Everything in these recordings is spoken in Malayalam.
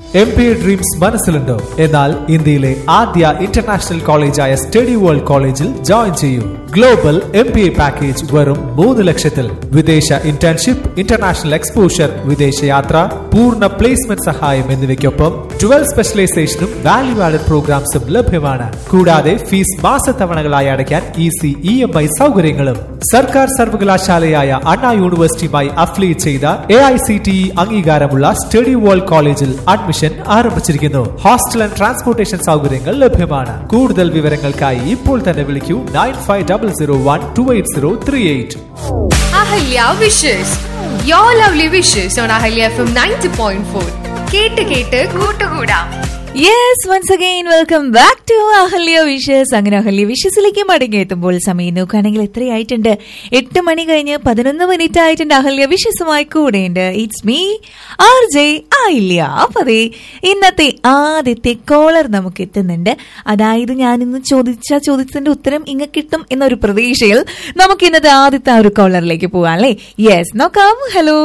എം പി എ ഡ്രീംസ് മനസ്സിലുണ്ടോ എന്നാൽ ഇന്ത്യയിലെ ആദ്യ ഇന്റർനാഷണൽ കോളേജായ സ്റ്റഡി വേൾഡ് കോളേജിൽ ജോയിൻ ചെയ്യൂ global M P A package വെറും മൂന്ന് ലക്ഷത്തിൽ വിദേശ ഇന്റേൺഷിപ്പ് ഇന്റർനാഷണൽ എക്സ്പോഷർ വിദേശയാത്ര പൂർണ്ണ പ്ലേസ്മെന്റ് സഹായം എന്നിവയ്ക്കൊപ്പം ട്വൽ സ്പെഷ്യലൈസേഷനും വാല്യൂ ആഡഡ് പ്രോഗ്രാംസും ലഭ്യമാണ് കൂടാതെ ഫീസ് മാസത്തവണകളായി അടയ്ക്കാൻ ഈസി ഇ എം ഐ സൗകര്യങ്ങളും സർക്കാർ സർവകലാശാലയായ അണ്ണാ യൂണിവേഴ്സിറ്റിയുമായി അഫിലിയേറ്റ് ചെയ്ത A I C T E അംഗീകാരമുള്ള സ്റ്റഡി വേൾഡ് കോളേജിൽ അഡ്മിഷൻ ആരംഭിച്ചിരിക്കുന്നു ഹോസ്റ്റൽ ആൻഡ് ട്രാൻസ്പോർട്ടേഷൻ സൗകര്യങ്ങൾ ലഭ്യമാണ് കൂടുതൽ വിവരങ്ങൾക്കായി ഇപ്പോൾ തന്നെ വിളിക്കൂ nine five double zero one two eight zero three eight Ahalya wishes yo lovely wishes on Ahalya F M ninety point four കേട്ട് കേട്ട് കൂട്ടുകൂടാം yes once again welcome back to Ahalya wishes അങ്ങനെ അഹല്യ വിഷസിലേക്ക് മടങ്ങിയെത്തുമ്പോൾ സമയം നോക്കുകയാണെങ്കിൽ എത്രയായിട്ടുണ്ട് എട്ട് മണി കഴിഞ്ഞ് പതിനൊന്ന് മിനിറ്റ് ആയിട്ടുണ്ട് അഹല്യ വിഷസുമായി കൂടെയുണ്ട് ഇറ്റ്സ് മീ ആർ ജെ ആയില്ല അപ്പൊ അതെ ഇന്നത്തെ ആദ്യത്തെ കോളർ നമുക്ക് എത്തുന്നുണ്ട് അതായത് ഞാൻ ഇന്ന് ചോദിച്ച ചോദ്യത്തിന്റെ ഉത്തരം ഇങ്ങ കിട്ടും എന്നൊരു പ്രതീക്ഷയിൽ നമുക്ക് ഇന്നത്തെ ആദ്യത്തെ ആ ഒരു കോളറിലേക്ക് പോവാം അല്ലേ യെസ് നോക്കാം hello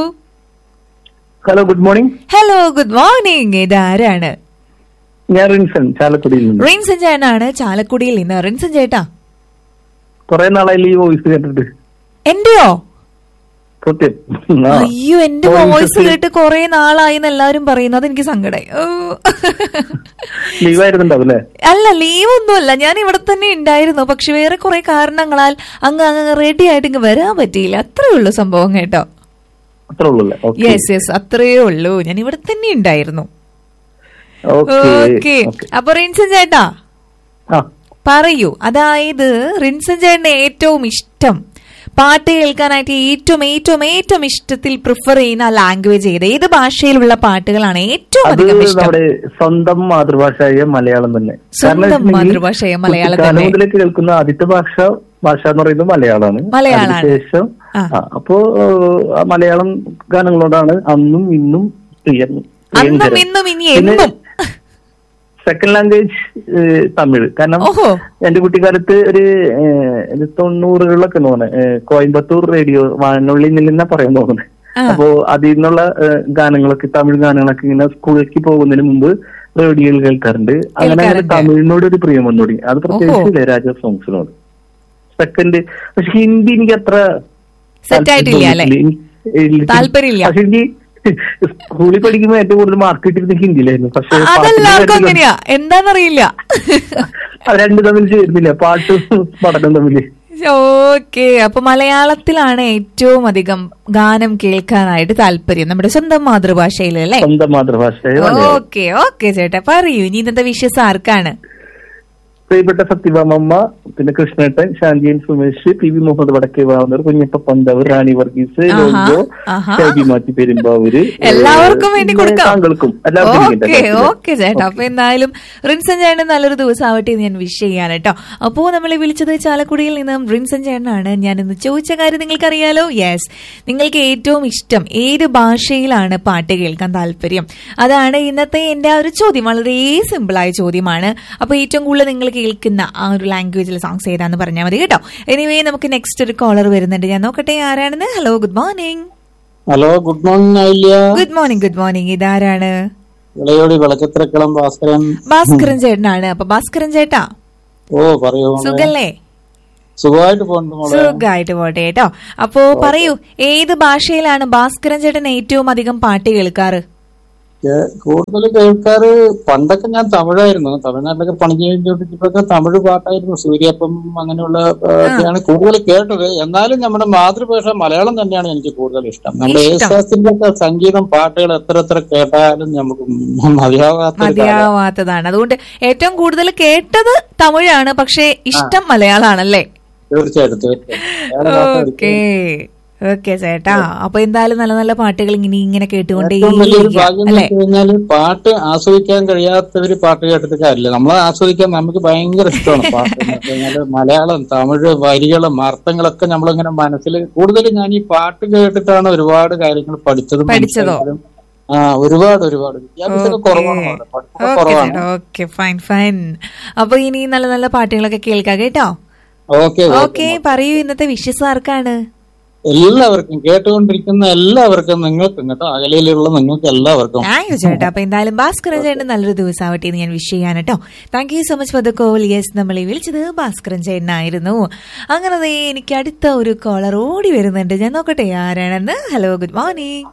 hello good morning hello good morning ഇതാരാണ് ഞാൻ റിൻസൺ ചാലക്കുടിയിൽ നിന്ന് റിൻസൻ ചേട്ടനാണ് ചാലക്കുടിയിൽ നിന്ന് റിൻസൻ ചേട്ടാ കുറെ നാളായി ഈ വോയിസ് കേട്ടിട്ട് എന്റെയോ സത്യം ആ. അയ്യോ എന്റെ Voice വോയിസ് ഒക്കെ കേട്ട് കൊറേ നാളായി എന്ന് എല്ലാരും പറയുന്നത് എനിക്ക് സങ്കടായി ഓ. ലീവായിരുന്നുണ്ടാവും അല്ലേ അല്ല ലീവ് ഒന്നുമല്ല ഞാൻ ഇവിടെ തന്നെ ഉണ്ടായിരുന്നു പക്ഷെ വേറെ കുറെ കാരണങ്ങളാൽ അങ്ങ് അങ്ങ് റെഡി ആയിട്ട് ഇങ്ങ് വരാൻ പറ്റിയില്ല അത്രേ ഉള്ളൂ സംഭവം കേട്ടോ അത്രേ ഉള്ളൂ അല്ലേ ഓക്കെ യെസ് യെസ് അത്രേ ഉള്ളൂ ഞാൻ ഇവിടെ തന്നെ ഉണ്ടായിരുന്നു ഓക്കെ ഓക്കെ അപ്പൊ റിൻസൻ ചേട്ടാ ആ പറയൂ അതായത് റിൻസൻ ചേട്ടന് ഏറ്റവും ഇഷ്ടം പാട്ട് കേൾക്കാനായിട്ട് ഏറ്റവും ഏറ്റവും ഏറ്റവും ഇഷ്ടത്തിൽ പ്രിഫർ ചെയ്യുന്ന ലാംഗ്വേജ് ഏത് ഏത് ഭാഷയിലുള്ള പാട്ടുകളാണ് ഏറ്റവും അത് അധികം ഇഷ്ടം നമ്മുടെ സ്വന്തം മാതൃഭാഷയായ മലയാളം തന്നെ സ്വന്തം കാരണം വെച്ചിട്ടുണ്ടെങ്കിൽ മാതൃഭാഷയായ മലയാളം കുട്ടിക്കാലം തന്നെ. മുതലേ കേൾക്കുന്ന ആദ്യത്തെ ഭാഷ ഭാഷ എന്ന് പറയുന്നത് മലയാളമാണ് മലയാളാണ്. അതിനുശേഷം ആ. ആ, അപ്പോ ആ മലയാളം ഗാനങ്ങളോടാണ് അന്നും ഇന്നും പ്രിയം അന്നും പ്രിയങ്കരം. ഇന്നും ഇനി പിന്നെ എന്നും സെക്കൻഡ് ലാംഗ്വേജ് തമിഴ് കാരണം ഓഹോ. എന്റെ കുട്ടിക്കാലത്ത് ഒരു ഏഹ്, ഒരു തൊണ്ണൂറുകളിലൊക്കെ തോന്നുന്നു കോയമ്പത്തൂർ റേഡിയോ വാനുള്ളി നിന്ന പറയാൻ തോന്നുന്നത് ആ. അപ്പോ അതിൽ നിന്നുള്ള ഏഹ്, ഗാനങ്ങളൊക്കെ തമിഴ് ഗാനങ്ങളൊക്കെ ഇങ്ങനെ സ്കൂളിലേക്ക് പോകുന്നതിന് മുമ്പ് റേഡിയോയിൽ കേൾക്കാറുണ്ട് അങ്ങനെ അങ്ങനെ കേൾക്കാറുണ്ട്. തമിഴിനോട് ഒരു പ്രിയം വന്നു തുടങ്ങി അത് ഓഹോ. പ്രത്യേകിച്ച് ഇളയരാജ സോങ്സിനോട് സെക്കൻഡ് പക്ഷെ ഹിന്ദി എനിക്ക് അത്ര Set ആയിട്ടില്ല അല്ലേ? ഇല്ല. താല്പര്യമില്ല. പക്ഷെ എനിക്ക് സ്കൂളിൽ പഠിക്കുമ്പോൾ ഏറ്റവും കൂടുതൽ മാർക്ക് കിട്ടിയിരുന്നത് ഹിന്ദിയിലായിരുന്നു പക്ഷെ അതെല്ലാവർക്കും പാട്ടിന്റെ അങ്ങനെയാ എന്താന്നറിയില്ല അത് രണ്ട് തമ്മിൽ ചേരുന്നില്ല പാട്ടും പഠനം തമ്മില് ഓക്കെ അപ്പൊ മലയാളത്തിലാണ് ഏറ്റവും അധികം ഗാനം കേൾക്കാനായിട്ട് താല്പര്യം നമ്മുടെ സ്വന്തം മാതൃഭാഷയിൽ അല്ലേ സ്വന്തം മാതൃഭാഷയായ മലയാളം ഓക്കെ ഓക്കെ ചേട്ടാ പറയൂ ഇനി ഇന്നത്തെ വിഷസ് ആർക്കാണ് പ്രിയപ്പെട്ട സത്യഭാമമ്മ പിന്നെ കൃഷ്ണേട്ടൻ ശാന്തിയൻ സുമേഷ് പി വി മുഹമ്മദ് വടക്കേ വാവന്നൂർ കുഞ്ഞപ്പ പന്തവർ റാണി വർഗീസ് ആഹാ, ലോജോ ആഹാ. ഷൈബി മാറ്റി പെരുമ്പാവൂര് എല്ലാവർക്കും വേണ്ടി പിന്നെ കൊടുക്കാം താങ്കൾക്കും എല്ലാവർക്കും വേണ്ടി ഓക്കെ കേട്ടോ. ഓക്കെ ചേട്ടാ അപ്പൊ എന്തായാലും റിൻസൻ ചേട്ടൻ നല്ലൊരു ദിവസം ആവട്ടെ എന്ന് ഞാൻ വിഷ് ചെയ്യാണ് കേട്ടോ അപ്പോ നമ്മളെ വിളിച്ചത് ചാലക്കുടിയിൽ നിന്നും റിൻസൻ ചേട്ടനാണ് ഞാൻ ഇന്ന് ചോദിച്ച കാര്യം നിങ്ങൾക്കറിയാലോ യെസ് നിങ്ങൾക്ക് ഏറ്റവും ഇഷ്ടം ഏത് ഭാഷയിലാണ് പാട്ട് കേൾക്കാൻ താല്പര്യം അതാണ് ഇന്നത്തെ എന്റെ ആ ഒരു ചോദ്യം വളരെ സിമ്പിളായ ചോദ്യമാണ് അപ്പൊ ഏറ്റവും കൂടുതൽ നിങ്ങൾ കേൾക്കുന്ന ആ ഒരു ലാംഗ്വേജിൽ സോങ്സ് ഏതാന്ന് പറഞ്ഞാൽ മതി കേട്ടോ എനിവേ നമുക്ക് നെക്സ്റ്റ് ഒരു കോളർ വരുന്നുണ്ട് ഞാൻ നോക്കട്ടെ ആരാണെന്ന് hello good morning hello good morning ആയില്ല ഗുഡ് മോർണിംഗ് ഗുഡ് മോർണിംഗ് ഇതാരാണ് ഇളയോടി വിളക്കത്തിരക്കളം ഭാസ്കരൻ ഭാസ്കരൻ ചേട്ടനാണ് അപ്പൊ ഭാസ്കരൻ ചേട്ടാ ഓ പറയൂ മോളെ. സുഖല്ലേ സുഖമായിട്ട് പോകുന്നു മോളെ സുഖമായിട്ട് പോട്ടെ കേട്ടോ അപ്പോ പറയൂ ഏത് ഭാഷയിലാണ് ഭാസ്കരൻ ചേട്ടൻ ഏറ്റവും അധികം പാട്ട് കേൾക്കാറ് കേ- കൂടുതൽ കേൾക്കാറ് പണ്ടൊക്കെ ഞാൻ തമിഴായിരുന്നു തമിഴ്നാട്ടിലൊക്കെ പണി ചെയ്തിട്ടൊക്കെ തമിഴ് പാട്ടായിരുന്നു സൂര്യപ്പം അങ്ങനെയുള്ള ആ, ഒക്കെയാണ് കൂടുതൽ കേട്ടത് എന്നാലും നമ്മുടെ മാതൃഭാഷ മലയാളം തന്നെയാണ് എനിക്ക് കൂടുതൽ ഇഷ്ടം നമ്മുടെ ഇഷ്ടം. യേശുദാസിന്റെ ഒക്കെ സംഗീതം പാട്ടുകൾ എത്ര എത്ര കേട്ടാലും നമുക്ക് മതിയാവാത്ത ഒരു കാര്യം. മതിയാവാത്തതാണ് അതുകൊണ്ട് ഏറ്റവും കൂടുതൽ കേട്ടത് തമിഴാണ് പക്ഷേ ഇഷ്ടം മലയാളാണല്ലേ തീർച്ചയായിട്ടും തീർച്ചയായിട്ടും മലയാള ഭാഷ ഓക്കെ ഓക്കെ ചേട്ടാ അപ്പൊ എന്തായാലും നല്ല നല്ല പാട്ടുകൾ ഇങ്ങനെ ഇങ്ങനെ കേട്ടുകൊണ്ടേ ഏറ്റവും വലിയൊരു ഭാഗ്യം എന്ന് അല്ലെ വെച്ച് കഴിഞ്ഞാല് പാട്ട് ആസ്വദിക്കാൻ കഴിയാത്തവര് പാട്ട് കേട്ടിട്ട് കാര്യമില്ല നമ്മളെ ആസ്വദിക്കാൻ നമുക്ക് ഭയങ്കര ഇഷ്ടമാണ് പാട്ട് എന്ന് വെച്ച് കഴിഞ്ഞാല് മലയാളം തമിഴ് വരികളും അർത്ഥങ്ങളൊക്കെ നമ്മളിങ്ങനെ മനസ്സിൽ കൂടുതലും ഞാൻ ഈ പാട്ട് കേട്ടിട്ടാണ് ഒരുപാട് കാര്യങ്ങൾ പഠിച്ചതും പഠിച്ചതോ? മനസ്സിലാക്കിയതും. ആ ഒരുപാട് ഒരുപാട് വിദ്യാഭ്യാസമൊക്കെ കുറവാണ് അവിടെ. പഠിത്തം ഓക്കെ കുറവാണ് ചേട്ടാ ഓക്കെ ഫൈൻ ഫൈൻ അപ്പൊ ഇനി നല്ല നല്ല പാട്ടുകളൊക്കെ കേൾക്കാം കേട്ടോ ഓക്കെ ഓക്കെ പറയൂ ഇന്നത്തെ വിഷസ് ആർക്കാണ് എല്ലാവർക്കും കേട്ടുകൊണ്ടിരിക്കുന്ന എല്ലാവർക്കും നിങ്ങൾക്കും കേട്ടോ അകലയിലുള്ള നിങ്ങൾക്ക് എല്ലാവർക്കും താങ്ക് യു ചേട്ടാ അപ്പൊ എന്തായാലും ഭാസ്കരൻ ചേട്ടൻ നല്ലൊരു ദിവസമാവട്ടെ എന്ന് ഞാൻ വിഷ് ചെയ്യാൻ കേട്ടോ thank you so much for the call yes നമ്മളെ വിളിച്ചത് ഭാസ്കരൻ ചേട്ടനായിരുന്നു അങ്ങനെ ദേ എനിക്ക് അടുത്ത ഒരു കോളർ ഓടി വരുന്നുണ്ട് ഞാൻ നോക്കട്ടെ ആരാണെന്ന് hello good morning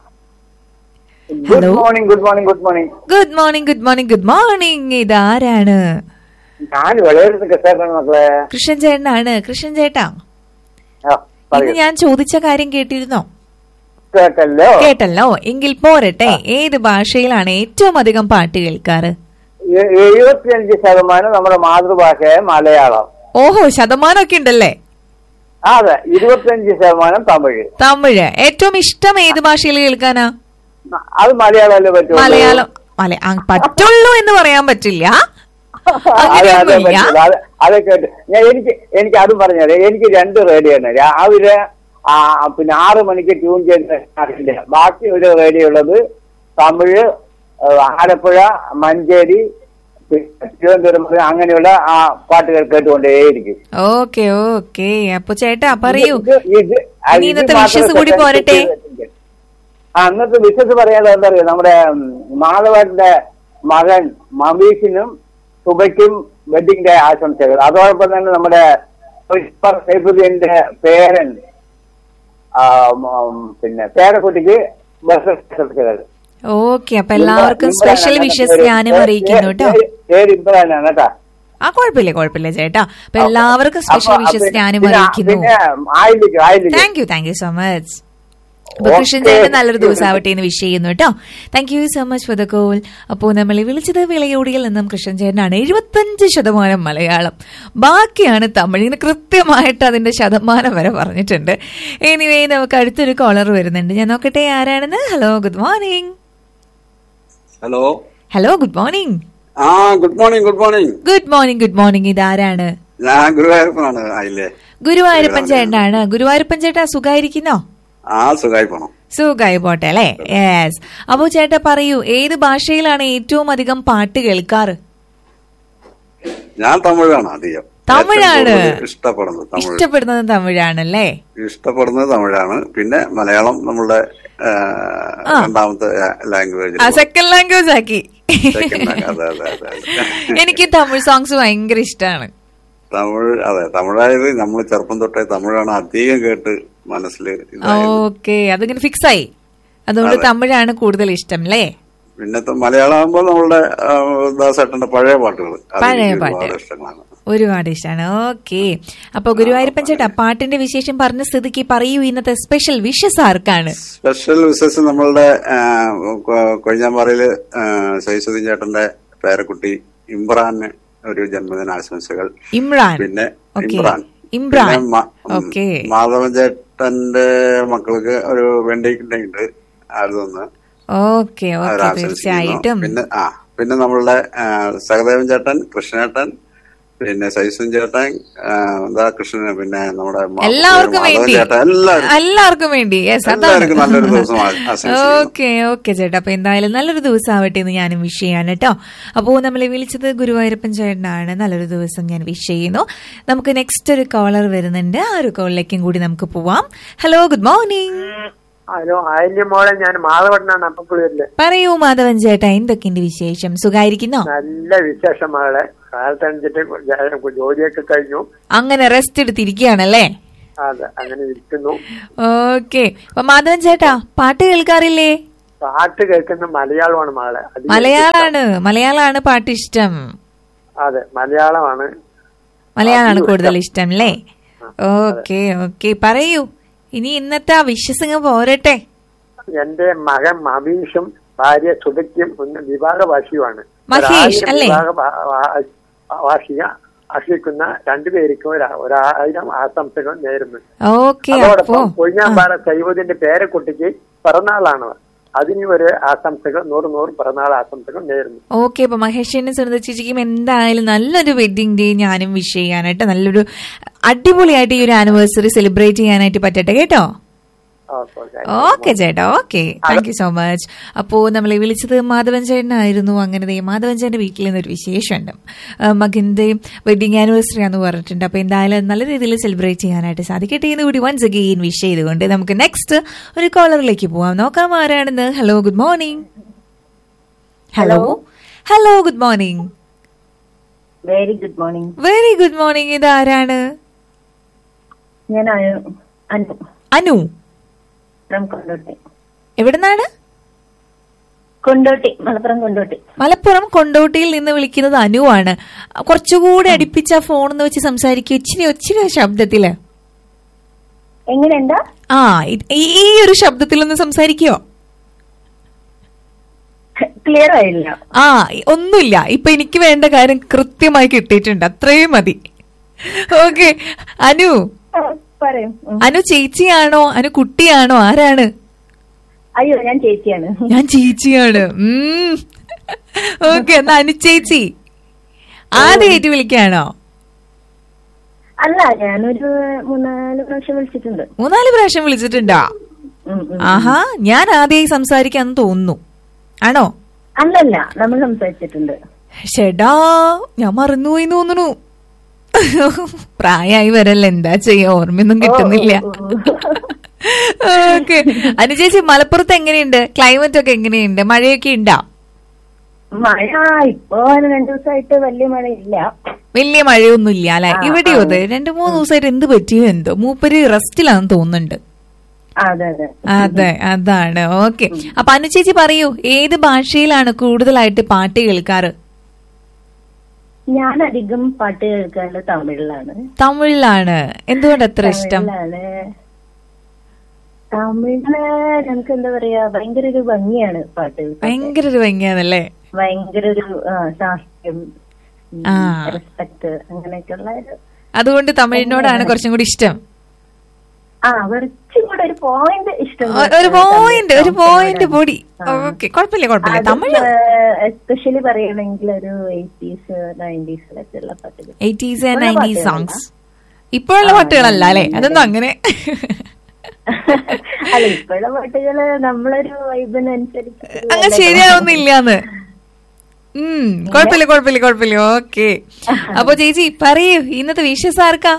good Hello. Morning good morning good morning good morning good morning good morning ഇത് ആരാണ് ഞാൻ വിളയെടുത്ത് കെട്ടാണ് മക്കളെ കൃഷ്ണൻ ചേട്ടനാണ് കൃഷ്ണൻ ചേട്ടാ ആ, ഇന്ന് പറയൂ ഞാൻ ചോദിച്ച കാര്യം കേട്ടിരുന്നോ കേട്ടല്ലോ കേട്ടല്ലോ എങ്കിൽ പോരട്ടെ ഏത് ഭാഷയിലാണ് ഏറ്റവും അധികം പാട്ട് കേൾക്കാറ് എ- എഴുപത്തിയഞ്ച് ശതമാനം നമ്മുടെ മാതൃഭാഷയായ മലയാളം ഓഹോ ശതമാനമൊക്കെ ഉണ്ടല്ലേ ആ, അതെ ഇരുപത്തിയഞ്ച് ശതമാനം തമിഴ് തമിഴ് ഏറ്റവും ഇഷ്ടം ഏത് ഭാഷയിൽ കേൾക്കാനാ അത് മലയാളമല്ലേ പറ്റുള്ളൂ മലയാളം മല ആ, പറ്റുള്ളൂ എന്ന് പറയാൻ പറ്റില്ല അതെ അതെ അങ്ങനെയൊന്നുമില്ല. പറ്റില്ല അത് അത് കേട്ട് ഞാൻ എനിക്ക് എനിക്ക് അതും പറഞ്ഞത് എനിക്ക് രണ്ട് റേഡിയോ ആണ് രാവിലെ ആ, പിന്നെ ആറ് മണിക്ക് ട്യൂൺ ചെയ്ത് അറിയില്ല ബാക്കി ഒരു റേഡിയോ ഉള്ളത് തമിഴ് ആ, ആലപ്പുഴ മഞ്ചേരി പിന്നെ തിരുവനന്തപുരം മുതൽ അങ്ങനെയുള്ള ആ പാട്ടുകൾ കേട്ടുകൊണ്ടേയിരിക്കും ഓക്കെ ഓക്കെ അപ്പൊ ചേട്ടാ പറയൂ ഇത് ഇത് ആ, ഇനി ഇത് ഇന്നത്തെ മാത്രമേ വിഷസ് കൂടി സെക്കൻഡ് പോരട്ടെ ചെയ്തിട്ടുണ്ട്. ആ അന്നത്തെ വിശ്വസ് പറയാതെ എന്താ പറയുക നമ്മുടെ ഉം, മാധവന്റെ മകൻ മമീഷിനും സുബയ്ക്കും വെഡിങ് ഡേ ആശംസകൾ അതോടൊപ്പം തന്നെ നമ്മുടെ പുഷ്പർ സൈഫുദ്ദീന്റെ പേരൻ ആ, ഉം, പിന്നെ പേരക്കുട്ടിക്ക് ബസ് ആശംസകൾ ഓക്കെ അപ്പൊ എല്ലാവർക്കും സ്പെഷ്യൽ വിഷസ് ഞാനും അറിയിക്കുന്നു കേട്ടോ പേര് ഇബ്രാനാണ് കേട്ടാ ആ കുഴപ്പമില്ല കുഴപ്പമില്ല ചേട്ടാ അപ്പൊ എല്ലാവർക്കും സ്പെഷ്യൽ അപ്പൊ- വിഷസ് പിന്നെ- ഞാനും പിന്നെ- അറിയിക്കുന്നു പിന്നെ ആയില്ലിക്കും ആയില്ലിക്കും thank you thank you so much അപ്പൊ Okay. കൃഷ്ണൻ ചേട്ടൻ നല്ലൊരു ദിവസം ആവട്ടെ എന്ന് വിഷ് ചെയ്യുന്നു കേട്ടോ thank you so much for the call അപ്പോൾ നമ്മളെ വിളിച്ചത് വിളയോടിയിൽ നിന്നും കൃഷ്ണൻ ചേട്ടനാണ് എഴുപത്തഞ്ച് ശതമാനം മലയാളം ബാക്കിയാണ് തമിഴിന് കൃത്യമായിട്ട് അതിന്റെ ശതമാനം വരെ പറഞ്ഞിട്ടുണ്ട് എനിവേ നമുക്ക് അടുത്തൊരു കോളർ വരുന്നുണ്ട് ഞാൻ നോക്കട്ടെ ആരാണെന്ന് hello good morning hello hello good morning ആ good morning good morning good morning good morning ഇതാരാണ് ഞാൻ ഗുരുവായൂരപ്പനാണ് ആയില്ലേ ഗുരുവായൂരപ്പൻ ചേട്ടനാണ് ഗുരുവായൂരപ്പൻ ചേട്ടാ സുഖായിരിക്കുന്നോ ആ സുഖമായി പോണം സുഖായി പോട്ടെ അല്ലേ യെസ് അപ്പോ ചേട്ടാ പറയൂ ഏത് ഭാഷയിലാണ് ഏറ്റവും അധികം പാട്ട് കേൾക്കാറ് ഞാൻ തമിഴാണ് അധികം തമിഴാണ്? ഏറ്റവും കൂടുതൽ ഇഷ്ടപ്പെടുന്നത് തമിഴ് ഇഷ്ടപ്പെടുന്നത് തമിഴാണല്ലേ ഇഷ്ടപ്പെടുന്നത് തമിഴാണ് പിന്നെ മലയാളം നമ്മളുടെ ആ, ആ. രണ്ടാമത്തെ ലാംഗ്വേജ് ആ സെക്കൻഡ് ലാംഗ്വേജ് ആക്കി അതെ അതെ അതെ അതെ. എനിക്ക് തമിഴ് സോങ്സ് ഭയങ്കര ഇഷ്ടമാണ് തമിഴ് അതെ തമിഴായത് നമ്മൾ ചെറുപ്പം തൊട്ടേ തമിഴാണ് അധികം കേട്ട് മനസ്സിൽ ഇതായത് ഓക്കെ അതിങ്ങനെ ഫിക്സ് ആയി അതുകൊണ്ട് അതെ. തമിഴാണ് കൂടുതൽ ഇഷ്ടം അല്ലേ പിന്നെ ത- മലയാളം ആകുമ്പോൾ നമ്മളുടെ ആ, ദാസേട്ടന്റെ പഴയ പാട്ടുകൾ അത് പഴയ എനിക്ക് പാട്ട്. ഒരുപാട് ഇഷ്ടങ്ങളാണ് ഒരുപാട് ഇഷ്ടമാണ് ഓക്കെ അപ്പൊ ഗുരുവായൂരപ്പൻ ചേട്ടാ പാട്ടിന്റെ വിശേഷം പറഞ്ഞ സ്ഥിതിക്ക് പറയൂ ഇന്നത്തെ സ്പെഷ്യൽ വിഷസ് ആർക്കാണ് സ്പെഷ്യൽ വിശേഷം നമ്മളുടെ ആ, കൊ- കൊഴിഞ്ഞാമ്പാറയില് സൈസുദ്ദീൻ ചേട്ടന്റെ പേരക്കുട്ടി ഇമ്രാന് ഒരു ജന്മദിന ആശംസകൾ ഇമ്രാൻ പിന്നെ ഓക്കെ ഇമ്രാൻ ഇമ്രാൻ പിന്നെ മ- ഉം, ഓക്കെ മാധവൻ ചേട്ടന്റെ മക്കൾക്ക് ഒരു വെണ്ടിക്കുട്ടി ഉണ്ട് അതൊന്ന് ഓക്കെ ഓക്കെ അവരാശംസിക്കുന്നു തീർച്ചയായിട്ടും പിന്നെ ആ പിന്നെ നമ്മളുടെ ആ, സഹദേവൻ ചേട്ടൻ കൃഷ്ണേട്ടൻ പിന്നെ സൈസുൻ ചേട്ടൻ ആ, എന്താ കൃഷ്ണൻ പിന്നെ നമ്മുടെ മ- എല്ലാവർക്കും മാധവൻ വേണ്ടി ചേട്ടൻ എല്ലാവർക്കും എല്ലാവർക്കും വേണ്ടി യെസ് എല്ലാവർക്കും നല്ലൊരു ദിവസം ആ- ആശംസിക്കുന്നു ഓക്കെ ഓക്കെ ചേട്ടാ അപ്പൊ എന്തായാലും നല്ലൊരു ദിവസം ആവട്ടെ എന്ന് ഞാനും വിഷ് ചെയ്യാൻ കേട്ടോ അപ്പോ നമ്മളെ വിളിച്ചത് ഗുരുവായൂരപ്പൻ ചേട്ടനാണ് നല്ലൊരു ദിവസം ഞാൻ വിഷ് ചെയ്യുന്നു നമുക്ക് നെക്സ്റ്റ് ഒരു കോളർ വരുന്നുണ്ട് ആ ഒരു കോളിലേക്കും കൂടി നമുക്ക് പോവാം hello good morning hello Ayilyam മോളെ ഞാൻ മാധവണ്ണാണ് അപ്പക്കുളിയല്ലേ പറയൂ മാധവൻ ചേട്ടാ എന്തൊക്കെയുണ്ട് വിശേഷം സുഖായിരിക്കുന്നോ നല്ല വിശേഷം മകളെ കാലത്തണിച്ചിട്ട് ജോലിയൊക്കെ കഴിഞ്ഞു അങ്ങനെ റെസ്റ്റ് എടുത്തിരിക്കുകയാണല്ലേ അതെ അങ്ങനെ ഇരിക്കുന്നു ഓക്കെ അപ്പൊ മാധവൻ ചേട്ടാ പാട്ട് കേൾക്കാറില്ലേ പാട്ട് കേൾക്കുന്ന മലയാളമാണ് മകളെ അധികം മലയാളാണ് മലയാളാണ് പാട്ട് ഇഷ്ടം ഇഷ്ടം. അതെ മലയാളമാണ് മലയാളമാണ് അധികം കൂടുതൽ ഇഷ്ടം. ഇഷ്ടം അല്ലേ ഓക്കെ ഓക്കെ പറയൂ ഇനി ഇന്നത്തെ ആ വിശ്വസങ്ങ് പോരട്ടെ എന്റെ മകൻ മമീഷും ഭാര്യ സുബയ്ക്കും ഒന്ന് വിവാഹ വാശിയുമാണ് മഹേഷ്, ഒരായിരം അല്ലേ? വിവാഹ വാ- വാ- വാർഷിക ആശിക്കുന്ന രണ്ടുപേർക്കും ഒരു ഒരായിരം ആശംസകൾ നേരുന്നു ഓക്കെ അപ്പോ അതോടൊപ്പം കൊഴിഞ്ഞാമ്പാറ സൈവദിന്റെ പേരക്കുട്ടിക്ക് പിറന്നാളാണ് അതിന് ഒരു ആശംസകൾ നൂറ് നൂറ് പിറന്നാൾ ആശംസകൾ നേരുന്നു ഓക്കെ അപ്പൊ മഹേഷിനും സുനിത ചേച്ചിക്കും എന്തായാലും നല്ലൊരു വെഡിങ് ഡേ ഞാനും വിഷ് ചെയ്യാനായിട്ട് നല്ലൊരു അടിപൊളിയായിട്ട് ഈ ഒരു ആനിവേഴ്സറി സെലിബ്രേറ്റ് ചെയ്യാനായിട്ട് പറ്റട്ടെ കേട്ടോ ഓക്കെ ഓക്കെ ഓക്കെ ചേട്ടാ okay thank you so much അപ്പോ നമ്മളെ വിളിച്ചത് മാധവൻ ചേട്ടനായിരുന്നു അങ്ങനെ ദേ മാധവൻ ചേട്ടന്റെ വീട്ടിൽ നിന്നൊരു വിശേഷമുണ്ട് ആ, മകന്റെ വെഡിങ് ആനിവേഴ്സറി ആണെന്ന് പറഞ്ഞിട്ടുണ്ട് അപ്പൊ എന്തായാലും നല്ല രീതിയിൽ സെലിബ്രേറ്റ് ചെയ്യാനായിട്ട് സാധിക്കട്ടെ എന്ന് കൂടി വൺസ് അഗെയിൻ വിഷ് ചെയ്തുകൊണ്ട് നമുക്ക് നെക്സ്റ്റ് ഒരു കോളറിലേക്ക് പോവാം നോക്കാം ആരാണെന്ന് hello good morning hello hello good morning very good morning very good morning ഇത് ആരാണ് ഞാൻ അനു അനു അനു ഫ്രം കൊണ്ടോട്ടി എവിടുന്നാണ് കൊണ്ടോട്ടി മലപ്പുറം കൊണ്ടോട്ടി മലപ്പുറം കൊണ്ടോട്ടിയിൽ നിന്ന് വിളിക്കുന്നത് അനുവാണ് കുറച്ചുകൂടി അടുപ്പിച്ച ഫോൺ എന്ന് വെച്ച് സംസാരിക്കുക ഇച്ചിരി ഒച്ചിരി ശബ്ദത്തില് എങ്ങനെയുണ്ടാ ആ ഇത് ഈ- ഈ ഒരു ശബ്ദത്തിലൊന്ന് സംസാരിക്കോ ക്ലിയർ ആയില്ല ആ ഒന്നുമില്ല ഇപ്പൊ എനിക്ക് വേണ്ട കാര്യം കൃത്യമായി കിട്ടിയിട്ടുണ്ട് അത്രയും മതി ഓക്കെ അനു ആ, പറയും ഉം. അനു ചേച്ചിയാണോ അനു കുട്ടിയാണോ ആരാണ് അയ്യോ ഞാൻ ചേച്ചിയാണ് ഞാൻ ചേച്ചിയാണ് ഓക്കെ എന്നാ അനു ചേച്ചി ആദ്യമായിട്ട് വിളിക്കാണോ അല്ല ഞാനൊരു മൂന്നാല് പ്രാവശ്യം വിളിച്ചിട്ടുണ്ട് മൂന്നാല് പ്രാവശ്യം വിളിച്ചിട്ടുണ്ടോ ഉം, ഉം. ആഹാ ഞാൻ ആദ്യമായി സംസാരിക്കാന്ന് തോന്നുന്നു ആണോ അല്ലല്ല നമ്മൾ സംസാരിച്ചിട്ടുണ്ട് ഷെടാ ഞാൻ മറന്നുപോയി തോന്നുന്നു പ്രായമായി വരല്ല എന്താ ചെയ്യാ ഓർമ്മയൊന്നും കിട്ടുന്നില്ല ഓക്കെ അനുചേച്ചി മലപ്പുറത്ത് എങ്ങനെയുണ്ട് ക്ലൈമറ്റ് ഒക്കെ എങ്ങനെയുണ്ട് മഴയൊക്കെ ഉണ്ടോ മഴ ഇപ്പൊ രണ്ടു ദിവസമായിട്ട് വലിയ മഴയില്ല വലിയ മഴയൊന്നും ഇല്ല അല്ലെ ആ, ഇവിടെയോ ആ. അതെ രണ്ടു മൂന്ന് ദിവസമായിട്ട് എന്ത് പറ്റിയോ എന്തോ മൂപ്പര് റെസ്റ്റിലാന്ന് തോന്നുന്നുണ്ട് അതെ അതെ അതെ അതാണ് ഓക്കെ അപ്പൊ അനുചേച്ചി പറയൂ ഏത് ഭാഷയിലാണ് കൂടുതലായിട്ട് പാട്ട് കേൾക്കാറ് ഞാൻ അധികം പാട്ട് കേൾക്കാറുണ്ട് തമിഴിലാണ് തമിഴിലാണ് എന്തുകൊണ്ട് അത്ര ഇഷ്ടം തമിഴിലാണ് തമിഴില് നമുക്ക് എന്താ പറയാ ഭയങ്കര ഒരു ഭംഗിയാണ് പാട്ട് കേൾക്കാൻ. ഭയങ്കര ഒരു ഭംഗിയാണല്ലേ ഭയങ്കര ഒരു ആ, സാഹിത്യം ആ. റെസ്പെക്ട് അങ്ങനെയൊക്കെയുള്ള ഒരു അതുകൊണ്ട് തമിഴിനോടാണ് കുറച്ചും കൂടി ഇഷ്ടം ആ കുറച്ചും കൂടെ ഒരു പോയിന്റ് ഇഷ്ടം ഒ- ഒരു പോയിന്റ് ഒരു പോയിന്റ് പൊടി ഓക്കെ കുഴപ്പമില്ല കുഴപ്പമില്ല തമിഴ് എസ്പെഷ്യലി പറയുകയാണെങ്കിൽ ഒരു എയ്റ്റീസ് നയൻറ്റീസിലൊക്കെ ഉള്ള പാട്ടുകൾ എയ്റ്റീസ് ആൻഡ് ഇപ്പോഴുള്ള നയൻറ്റീസ് പാട്ടുകളല്ല. സോങ്സ് ഇപ്പോഴുള്ള പാട്ടുകളല്ല അല്ലെ അതൊന്നും അങ്ങനെ അല്ല ഇപ്പോഴുള്ള പാട്ടുകള് നമ്മളൊരു വൈബിനനുസരിച്ച് അങ്ങ് ശരിയാവുന്നില്ലാന്ന് ഉം കുഴപ്പമില്ല കുഴപ്പമില്ല കുഴപ്പമില്ല ഓക്കെ അപ്പൊ ചേച്ചി പറയൂ ഇന്നത്തെ വിഷസ് ആർക്കാ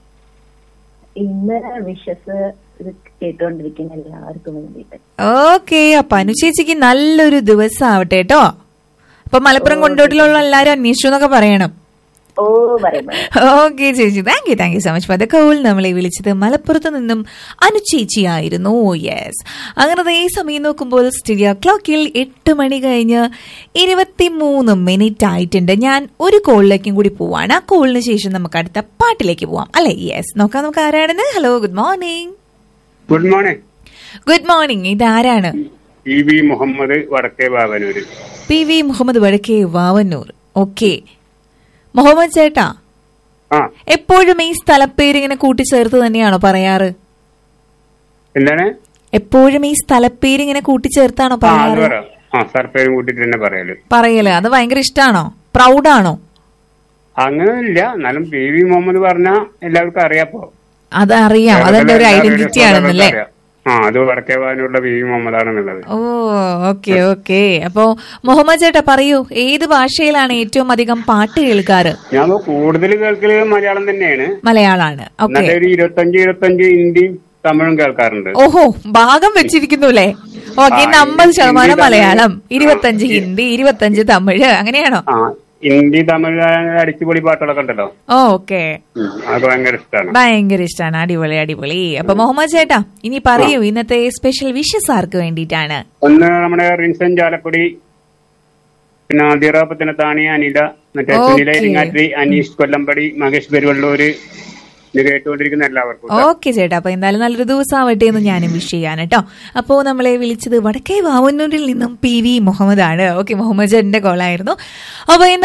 ഇന്ന് വിഷസ് ഇത് കേട്ടുകൊണ്ടിരിക്കുന്ന എല്ലാവർക്കും വേണ്ടിയിട്ട് ഓക്കെ അപ്പൊ അനു ചേച്ചിക്ക് നല്ലൊരു ദിവസം ആവട്ടെ കേട്ടോ അപ്പൊ മലപ്പുറം കൊണ്ടോട്ടിലുള്ള എല്ലാരും അന്വേഷിച്ചു എന്നൊക്കെ പറയണം ഓ പറയും പറയും. ഓക്കെ ചേച്ചി thank you thank you so much for the call നമ്മളെ വിളിച്ചത് മലപ്പുറത്ത് നിന്നും അനുചേച്ചിയായിരുന്നു യെസ് അങ്ങനെ അതേ സമയം നോക്കുമ്പോൾ സ്റ്റുഡിയോ ക്ലോക്കിൽ എട്ട് മണി കഴിഞ്ഞ് ഇരുപത്തിമൂന്ന് മിനിറ്റ് ആയിട്ടുണ്ട് ഞാൻ ഒരു കോളിലേക്കും കൂടി പോവാണ് ആ കോളിന് ശേഷം നമുക്ക് അടുത്ത പാട്ടിലേക്ക് പോവാം അല്ലെ യെസ് നോക്കാം നമുക്ക് ആരാണെന്ന് hello good morning good morning good morning ഇതാരാണ് E V Muhammad Vadakke Babanur P V Muhammad Vadakke Vavanoor okay Muhammad ചേട്ടാ ആ എപ്പോഴും ഈ സ്ഥലപ്പേര് ഇങ്ങനെ കൂട്ടിച്ചേർത്ത് തന്നെയാണോ പറയാറ് എന്താണ് എപ്പോഴും ഈ സ്ഥലപ്പേര് ഇങ്ങനെ കൂട്ടിച്ചേർത്താണോ ആ അത് പറയാറ് പറ ആ സർപ്പേരും കൂട്ടിട്ട് തന്നെ പറയല് പറയല് അത് ഭയങ്കര ഇഷ്ടാണോ പ്രൗഡാണോ അങ്ങനെയില്ല എന്നാലും പി വി മുഹമ്മദ് പറഞ്ഞ എല്ലാവർക്കും അറിയാപ്പോ അത് അറിയാം അതെന്റെ ഒരു ഐഡന്റിറ്റി ആണെന്നല്ലേ അറിയാം. ആ അത് വടക്കേ ബാബനൂരിലെ പി വി മുഹമ്മദ് ആണെന്നുള്ളത് ഓ ഓക്കെ ഓക്കെ അപ്പോ മുഹമ്മദ് ചേട്ടാ പറയൂ ഏത് ഭാഷയിലാണ് ഏറ്റവും അധികം പാട്ട് കേൾക്കാറ് ഞാൻ ഇപ്പൊ കൂടുതൽ കേൾക്കല് മലയാളം തന്നെയാണ് മലയാളാണ് ഓക്കെ എന്നാലും ഒരു ഇരുപത്തഞ്ച് ഇരുപത്തഞ്ച് ഹിന്ദിയും തമിഴും കേൾക്കാറുണ്ട് ഓഹോ ഭാഗം വെച്ചിരിക്കുന്നു അല്ലേ ഓക്കെ ആ, അമ്പത് ഹിന്ദി, ശതമാനം തമിഴ്. മലയാളം ഇരുപത്തഞ്ച് ആ, ഹിന്ദി ഇരുപത്തഞ്ച് തമിഴ് അങ്ങനെയാണോ ആ ഹിന്ദി തമിഴ് അടിച്ചുപൊളി പാട്ടുകളൊക്കെ ഉണ്ടല്ലോ ഓക്കെ ഉം, അതൊക്കെ ഭയങ്കര ഇഷ്ടമാണ് ഭയങ്കര ഇഷ്ടമാണ് അടിപൊളി അടിപൊളി അപ്പൊ മുഹമ്മദ് ചേട്ടാ ഇനി പറയൂ ഇന്നത്തെ സ്പെഷ്യൽ വിഷസ് ആർക്ക് വേണ്ടിയിട്ടാണ് ഒന്ന് നമ്മുടെ റിൻസൻ ചാലക്കുടി പിന്നെ ആദിറാപ്പത്തിന് താണി അനില മറ്റേ Okay. സുനില ഇരിങ്ങാറ്റി അനീഷ് കൊല്ലമ്പടി മഹേഷ് പെരുവള്ളൂര് ഇത് കേട്ടുകൊണ്ടിരിക്കുന്ന എല്ലാവർക്കും ഓക്കെ ചേട്ടാ അപ്പൊ എന്തായാലും നല്ലൊരു ദിവസം ആവട്ടെ എന്ന് ഞാനും വിഷ് ചെയ്യാൻ കേട്ടോ അപ്പോ നമ്മളെ വിളിച്ചത് വടക്കേ വാവന്നൂരിൽ നിന്നും പി വി മുഹമ്മദ് ആണ് ഓക്കെ മുഹമ്മദ് ചേട്ടന്റെ കോളായിരുന്നു അപ്പൊ